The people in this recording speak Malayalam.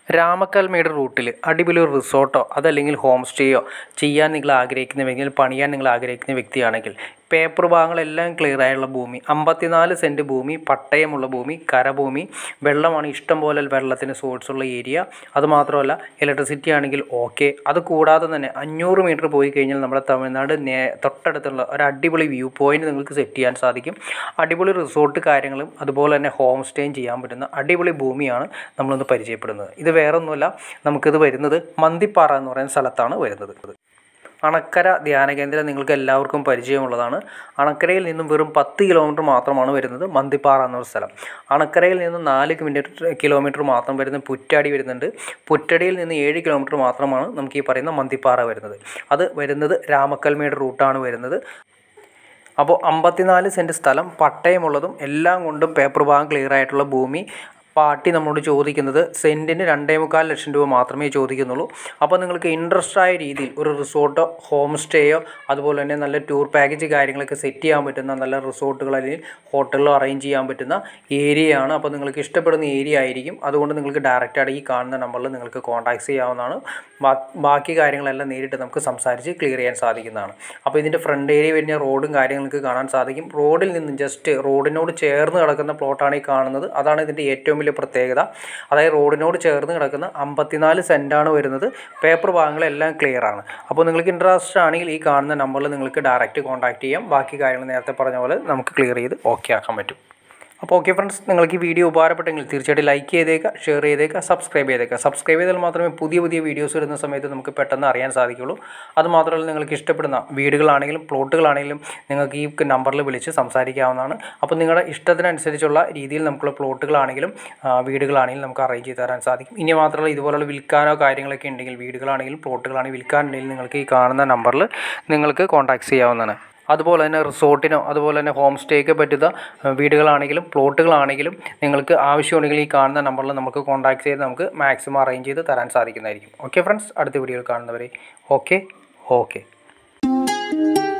രാമക്കൽമേട് റൂട്ടിൽ അടിപൊളി ഒരു റിസോർട്ടോ അതല്ലെങ്കിൽ ഹോം സ്റ്റേയോ ചെയ്യാൻ നിങ്ങൾ ആഗ്രഹിക്കുന്നുവെങ്കിൽ പണിയാൻ നിങ്ങൾ ആഗ്രഹിക്കുന്ന വ്യക്തിയാണെങ്കിൽ പേപ്പർ ഭാഗങ്ങളെല്ലാം ക്ലിയർ ആയുള്ള ഭൂമി അമ്പത്തിനാല് സെൻറ്റ് ഭൂമി പട്ടയമുള്ള ഭൂമി കരഭൂമി വെള്ളമാണ് ഇഷ്ടം പോലെ വെള്ളത്തിന് സോഴ്സ് ഉള്ള ഏരിയ അതുമാത്രമല്ല ഇലക്ട്രിസിറ്റി ആണെങ്കിൽ ഓക്കെ അത് കൂടാതെ തന്നെ അഞ്ഞൂറ് മീറ്റർ പോയി കഴിഞ്ഞാൽ നമ്മുടെ തമിഴ്നാട് നേ തൊട്ടടുത്തുള്ള ഒരു അടിപൊളി വ്യൂ പോയിന്റ് നിങ്ങൾക്ക് സെറ്റ് ചെയ്യാൻ സാധിക്കും അടിപൊളി റിസോർട്ട് കാര്യങ്ങളും അതുപോലെ തന്നെ ഹോം സ്റ്റേയും ചെയ്യാൻ പറ്റുന്ന അടിപൊളി ഭൂമിയാണ് നമ്മളിന്ന് പരിചയപ്പെടുന്നത് ഇത് വേറൊന്നുമല്ല നമുക്കിത് വരുന്നത് മന്തിപ്പാറ എന്ന് പറയുന്ന സ്ഥലത്താണ് വരുന്നത് അണക്കര ധ്യാന കേന്ദ്രം നിങ്ങൾക്ക് എല്ലാവർക്കും പരിചയമുള്ളതാണ് അണക്കരയിൽ നിന്നും വെറും പത്ത് കിലോമീറ്റർ മാത്രമാണ് വരുന്നത് മന്തിപ്പാറ എന്നൊരു സ്ഥലം അണക്കരയിൽ നിന്ന് നാല് കിലോമീറ്റർ കിലോമീറ്റർ മാത്രം വരുന്ന പുറ്റാടി വരുന്നുണ്ട് പുറ്റടിയിൽ നിന്ന് ഏഴ് കിലോമീറ്റർ മാത്രമാണ് നമുക്ക് ഈ പറയുന്ന മന്തിപ്പാറ വരുന്നത് അത് വരുന്നത് രാമക്കൽമേട് റൂട്ടാണ് വരുന്നത് അപ്പോൾ അമ്പത്തിനാല് സെൻറ്റ് സ്ഥലം പട്ടയമുള്ളതും എല്ലാം കൊണ്ടും പേപ്പർ ഭാഗം ക്ലിയർ ആയിട്ടുള്ള ഭൂമി പാർട്ടി നമ്മളോട് ചോദിക്കുന്നത് സെൻറ്റിന് രണ്ടേ മുക്കാൽ ലക്ഷം രൂപ മാത്രമേ ചോദിക്കുന്നുള്ളൂ അപ്പോൾ നിങ്ങൾക്ക് ഇൻട്രസ്റ്റ് ആയ രീതിയിൽ ഒരു റിസോർട്ടോ ഹോം സ്റ്റേയോ അതുപോലെ തന്നെ നല്ല ടൂർ പാക്കേജ് കാര്യങ്ങളൊക്കെ സെറ്റ് ചെയ്യാൻ പറ്റുന്ന നല്ല റിസോർട്ടുകൾ അല്ലെങ്കിൽ ഹോട്ടലുകൾ അറേഞ്ച് ചെയ്യാൻ പറ്റുന്ന ഏരിയയാണ് അപ്പോൾ നിങ്ങൾക്ക് ഇഷ്ടപ്പെടുന്ന ഏരിയ ആയിരിക്കും അതുകൊണ്ട് നിങ്ങൾക്ക് ഡയറക്റ്റ് ആയിട്ട് ഈ കാണുന്ന നമ്പറിൽ നിങ്ങൾക്ക് കോൺടാക്ട് ചെയ്യാവുന്നതാണ് ബാ- ബാക്കി കാര്യങ്ങളെല്ലാം നേരിട്ട് നമുക്ക് സംസാരിച്ച് ക്ലിയർ ചെയ്യാൻ സാധിക്കുന്നതാണ് അപ്പോൾ ഇതിൻ്റെ ഫ്രണ്ട് ഏരിയ വരുന്ന റോഡും കാര്യങ്ങൾക്ക് കാണാൻ സാധിക്കും റോഡിൽ നിന്ന് ജസ്റ്റ് റോഡിനോട് ചേർന്ന് കിടക്കുന്ന പ്ലോട്ടാണ് ഈ കാണുന്നത് അതാണ് ഇതിൻ്റെ ഏറ്റവും വലിയ പ്രത്യേകത അതായത് റോഡിനോട് ചേർന്ന് കിടക്കുന്ന അമ്പത്തിനാല് സെൻറ്റാണ് വരുന്നത് പേപ്പർ ഭാഗങ്ങളെല്ലാം ക്ലിയർ ആണ് അപ്പോൾ നിങ്ങൾക്ക് ഇൻട്രസ്റ്റ് ആണെങ്കിൽ ഈ കാണുന്ന നമ്പറിൽ നിങ്ങൾക്ക് ഡയറക്റ്റ് കോൺടാക്ട് ചെയ്യാം ബാക്കി കാര്യങ്ങൾ നേരത്തെ പറഞ്ഞ പോലെ നമുക്ക് ക്ലിയർ ചെയ്ത് ഓക്കെ ആക്കാൻ പറ്റും അപ്പോൾ ഓക്കെ ഫ്രണ്ട്സ് നിങ്ങൾക്ക് ഈ വീഡിയോ ഉപകാരപ്പെട്ടെങ്കിൽ തീർച്ചയായിട്ടും ലൈക്ക് ചെയ്തേക്കുക ഷെയർ ചെയ്തേക്കുക സബ്സ്ക്രൈബ് ചെയ്തേക്കുക സബ്സ്ക്രൈബ് ചെയ്താൽ മാത്രമേ പുതിയ പുതിയ വീഡിയോസ് ഇടുന്ന സമയത്ത് നമുക്ക് പെട്ടെന്ന് അറിയാൻ സാധിക്കുള്ളൂ അത് മാത്രമല്ല നിങ്ങൾക്ക് ഇഷ്ടപ്പെടുന്ന വീടുകളാണെങ്കിലും പ്ലോട്ടുകളാണെങ്കിലും നിങ്ങൾക്ക് ഈ നമ്പറിൽ വിളിച്ച് സംസാരിക്കാവുന്നതാണ് അപ്പോൾ നിങ്ങളുടെ ഇഷ്ടത്തിനനുസരിച്ചുള്ള രീതിയിൽ നമുക്കുള്ള പ്ലോട്ടുകളാണെങ്കിലും ആ, വീടുകളാണെങ്കിലും നമുക്ക് അറേഞ്ച് ചെയ്ത് തരാൻ സാധിക്കും ഇനി മാത്രമല്ല ഇതുപോലുള്ള വിൽക്കാനോ കാര്യങ്ങളൊക്കെ ഉണ്ടെങ്കിൽ വീടുകളാണെങ്കിലും പ്ലോട്ടുകളാണെങ്കിലും വിൽക്കാനുണ്ടെങ്കിൽ നിങ്ങൾക്ക് ഈ കാണുന്ന നമ്പറിൽ നിങ്ങൾക്ക് കോൺടാക്ട് ചെയ്യാവുന്നതാണ് അതുപോലെ തന്നെ റിസോർട്ടിനോ അതുപോലെ തന്നെ ഹോം സ്റ്റേക്ക് പറ്റുന്ന ഏഹ്, വീടുകളാണെങ്കിലും പ്ലോട്ടുകളാണെങ്കിലും നിങ്ങൾക്ക് ആവശ്യമുണ്ടെങ്കിൽ ഈ കാണുന്ന നമ്പറിൽ നമുക്ക് കോൺടാക്ട് ചെയ്ത് നമുക്ക് മാക്സിമം അറേഞ്ച് ചെയ്ത് തരാൻ സാധിക്കുന്നതായിരിക്കും ഓക്കെ ഫ്രണ്ട്സ് അടുത്ത വീഡിയോയിൽ കാണുന്നവരെ ഓക്കെ ഓക്കെ